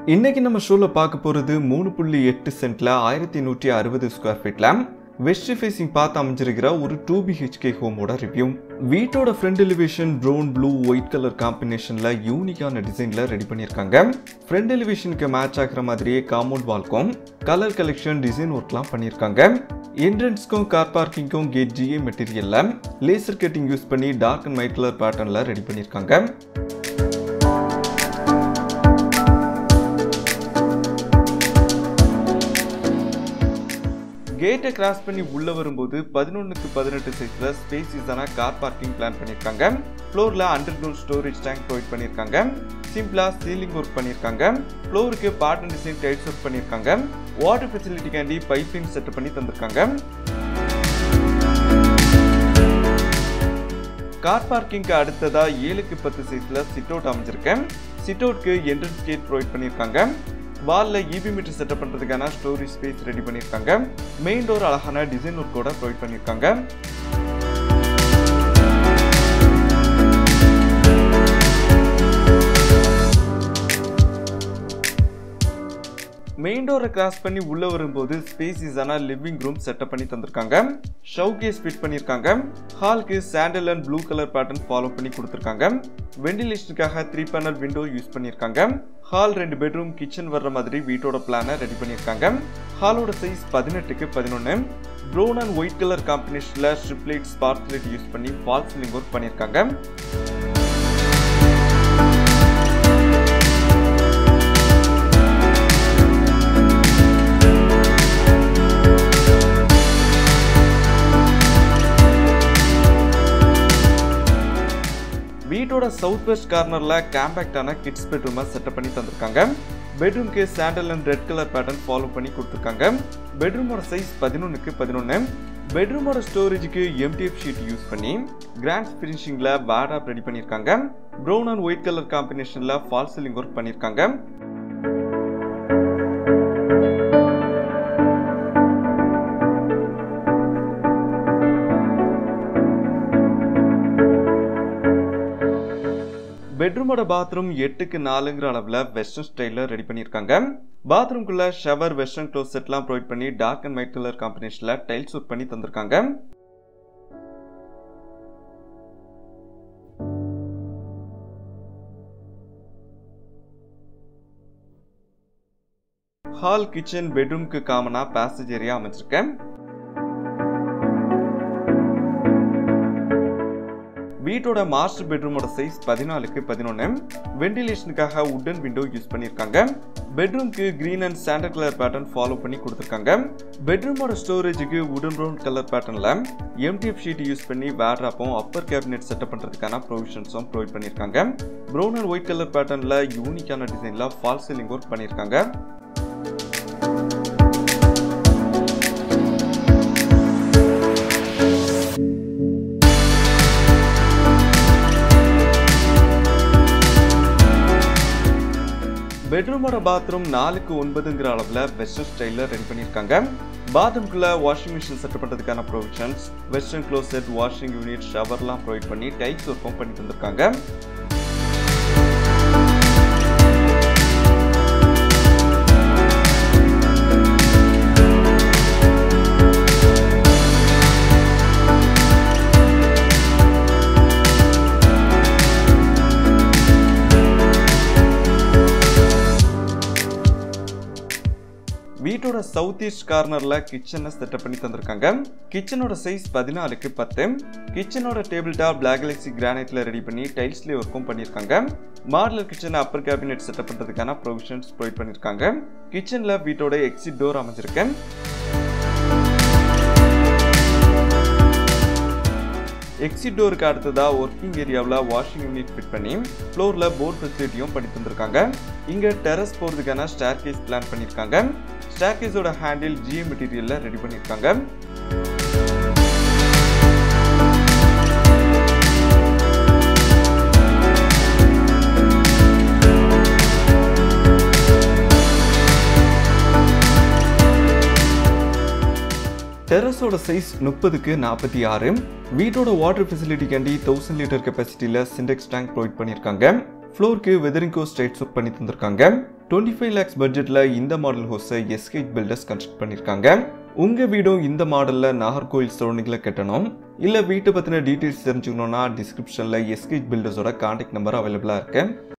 இன்னைக்கு நம்ம ஷோல பார்க்க போறது மூணு புள்ளி எட்டு சென்ட்ல ஆயிரத்தி நூற்றி அறுபது ஸ்கொயர் ஃபீட்ல வெஸ்ட் ஃபேசிங் பார்த்து அமைஞ்சிருக்கிற ஒரு டூ பிஹெச்கே ஹோமோட ரிவ்யூ வீட்டோட front elevation brown blue white colour காம்பினேஷன்ல யூனிக்கான டிசைன்ல ரெடி பண்ணியிருக்காங்க ஃப்ரண்ட் எலிவேஷனுக்கு மேட்ச் ஆகிற மாதிரியே காம்பவுண்ட் வால்க்கும் கலர் கலெக்ஷன் டிசைன் ஒர்க்லாம் பண்ணியிருக்காங்க என்ட்ரன்ஸ்க்கும் கார் பார்க்கிங்க்கும் கேட் ஜிஏ மெட்டீரியல்ல லேசர் கட்டிங் யூஸ் பண்ணி டார்க் அண்ட் ஒயிட் கலர் பேட்டர்ன்ல ரெடி பண்ணியிருக்காங்க கேட்டை கிராஸ் பண்ணி உள்ள வரும்போது பதினொன்னுக்கு பதினெட்டு சைஸ்ல ஸ்பேசியஸான கார் பார்க்கிங் பிளான் பண்ணியிருக்காங்க ஃப்ளோர்ல underground storage tank provide பண்ணியிருக்காங்க சிம்பிளா சீலிங் ஒர்க் பண்ணியிருக்காங்க ஃப்ளோருக்கு பாட்டன் டிசைன் டைல்ஸ் ஒர்க் பண்ணியிருக்காங்க வாட்டர் ஃபெசிலிட்டிக்காண்டி பைப்லைன் செட்டப் பண்ணி தந்திருக்காங்க கார் பார்க்கிங்க்கு அடுத்ததா ஏழுக்கு பத்து சைஸ்ல சிட் அவுட் அமைஞ்சிருக்கேன் சிட் அவுட்க்கு என்ட்ரன்ஸ் கேட் ப்ரொவைட் பண்ணியிருக்காங்க வால்ல இபி மீட்டர் செட்டப் பண்றதுக்கான ஸ்டோரேஜ் ஸ்பேஸ் ரெடி பண்ணியிருக்காங்க மெயின் டோர் அழகான டிசைன் ஒர்க்கோட ப்ரொவைட் பண்ணியிருக்காங்க மெயின் டோரை கிராஸ் பண்ணி உள்ள வரும்போது ஸ்பேசியஸான லிவிங் ரூம் செட்டப் பண்ணி தந்திருக்காங்க ஷவ் கேஸ் ஃபிட் பண்ணியிருக்காங்க ஹால்க்கு sandal and blue colour pattern follow பண்ணி கொடுத்துருக்காங்க வெண்டிலேஷனுக்காக த்ரீ பேனல் விண்டோ யூஸ் பண்ணியிருக்காங்க ஹால் ரெண்டு பெட்ரூம் கிச்சன் வர்ற மாதிரி வீட்டோட பிளானை ரெடி பண்ணியிருக்காங்க ஹாலோட சைஸ் பதினெட்டுக்கு பதினொன்று ப்ரௌன் அண்ட் ஒயிட் கலர் காம்பினேஷனில் strip light spark light use பண்ணி ஃபால் சீலிங் ஒர்க் பண்ணியிருக்காங்க வீட்டோட சவுத் வெஸ்ட் கார்னர்ல காம்பேக்டான கிட்ஸ் பெட்ரூமை செட்டப் பண்ணி தந்திருக்காங்க பெட்ரூம்க்கு sandal and red colour pattern follow பண்ணி கொடுத்துருக்காங்க பெட்ரூமோட சைஸ் பதினொன்றுக்கு பதினொன்று பெட்ரூமோட ஸ்டோரேஜுக்கு எம்டிஎஃப் ஷீட் யூஸ் பண்ணி கிராண்ட் ஃபினிஷிங்ல பேடாப் ரெடி பண்ணியிருக்காங்க ப்ரௌன் அண்ட் ஒயிட் கலர் காம்பினேஷன்ல ஃபால் சீலிங் ஒர்க் பண்ணியிருக்காங்க பெட்ரூமோட பாத்ரூம் எட்டுக்கு நாலுங்கிற அளவில் வெஸ்டர்ன் ஸ்டைலில் ரெடி பண்ணியிருக்காங்க பாத்ரூம்குள்ள ஷவர் வெஸ்டர்ன் க்ளோஸ் செட்லாம் ப்ரொவைட் பண்ணி டார்க் அண்ட் ஒயிட் கலர் காம்பினேஷனில் டைல்ஸ் ஒர்க் பண்ணி தந்திருக்காங்க ஹால் கிச்சன் பெட்ரூம்க்கு காமனா பேசேஜ் ஏரியா அமைச்சிருக்கேன் வீட்டோட மாஸ்டர் பெட்ரூமோட சைஸ் பதினாலுக்கு பதினொன்று வெண்டிலேஷனுக்காக உட்டன் விண்டோ யூஸ் பண்ணியிருக்காங்க பெட்ரூம்க்கு green and sandal colour pattern follow பண்ணி கொடுத்துருக்காங்க பெட்ரூமோட ஸ்டோரேஜுக்கு உடன் ப்ரௌன் கலர் பேட்டர்னில் எம்டிஎஃப் ஷீட் யூஸ் பண்ணி வேட்ராப்பும் அப்பர் கேபினெட் செட்டப் பண்ணுறதுக்கான ப்ரொவிஷன்ஸும் ப்ரொவைட் பண்ணியிருக்காங்க ப்ரௌன் அண்ட் ஒயிட் கலர் பேட்டர்னில் யூனிக்கான டிசைனில் ஃபால் சீலிங் ஒர்க் பண்ணியிருக்காங்க பெட்ரூமோட பாத்ரூம் நாலுக்கு ஒன்பதுங்கிற அளவில் வெஸ்டர்ன் ஸ்டைலில் ரெடி பண்ணியிருக்காங்க பாத்ரூம்குள்ள வாஷிங் மிஷின் செட் பண்ணுறதுக்கான provisions western closet washing unit ஷவர்லாம் ப்ரொவைட் பண்ணி டைல்ஸ் ஒர்க்கும் பண்ணி தந்திருக்காங்க வீட்டோட சவுத் ஈஸ்ட் கார்னர்ல கிச்சனை செட்டப் பண்ணி தந்திருக்காங்க கிச்சனோட சைஸ் பதினாலுக்கு பத்து கிச்சனோட டேபிள் டாப் பிளாக் கலெக்சி கிரானைட்ல ரெடி பண்ணி டைல்ஸ்லேயே ஒர்க்கும் பண்ணியிருக்காங்க modular kitchen upper cabinet setup பண்ணுறதுக்கான ப்ரொவிஷன்ஸ் ப்ரொவைட் பண்ணியிருக்காங்க கிச்சனில் வீட்டோட எக்ஸிட் டோர் அமைஞ்சிருக்கேன் எக்ஸிட் டோருக்கு அடுத்ததா ஒர்க்கிங் ஏரியாவில் வாஷிங் யூனிட் ஃபிட் பண்ணி ஃப்ளோரில் போர்ட் ஃபெசிலிட்டியும் பண்ணி தந்திருக்காங்க இங்கே டெரஸ் போகிறதுக்கான ஸ்டேர் கேஸ் பிளான் பண்ணியிருக்காங்க ஸ்டேர் கேஸோட ஹேண்டில் ஜிஎம் மெட்டீரியலில் ரெடி பண்ணியிருக்காங்க டெரஸோட சைஸ் முப்பதுக்கு நாற்பத்தி ஆறு வீட்டோட வாட்டர் ஃபெசிலிட்டிக்காண்டி தௌசண்ட் லிட்டர் கெப்பாசிட்டியில் சிண்டெக்ஸ் டேங்க் ப்ரொவைட் பண்ணியிருக்காங்க ஃப்ளோருக்கு வெதரிங்கோ ஸ்ட்ரைட் ஒர்க் பண்ணி தந்திருக்காங்க டுவெண்ட்டி ஃபைவ் லேக்ஸ் பட்ஜெட்டில் இந்த மாடல் ஹோஸை எஸ்கேட் பில்டர்ஸ் கன்ஸ்ட்ரக்ட் பண்ணியிருக்காங்க உங்கள் வீடும் இந்த மாடலில் நாகர்கோவில் சரௌண்டிங்கில் கட்டணும் இல்லை வீட்டை பற்றின டீட்டெயில்ஸ் தெரிஞ்சுக்கணுன்னா டிஸ்கிரிப்ஷனில் எஸ்கேட் பில்டர்ஸோட கான்டாக்ட் நம்பர் அவைலபிளாக இருக்கு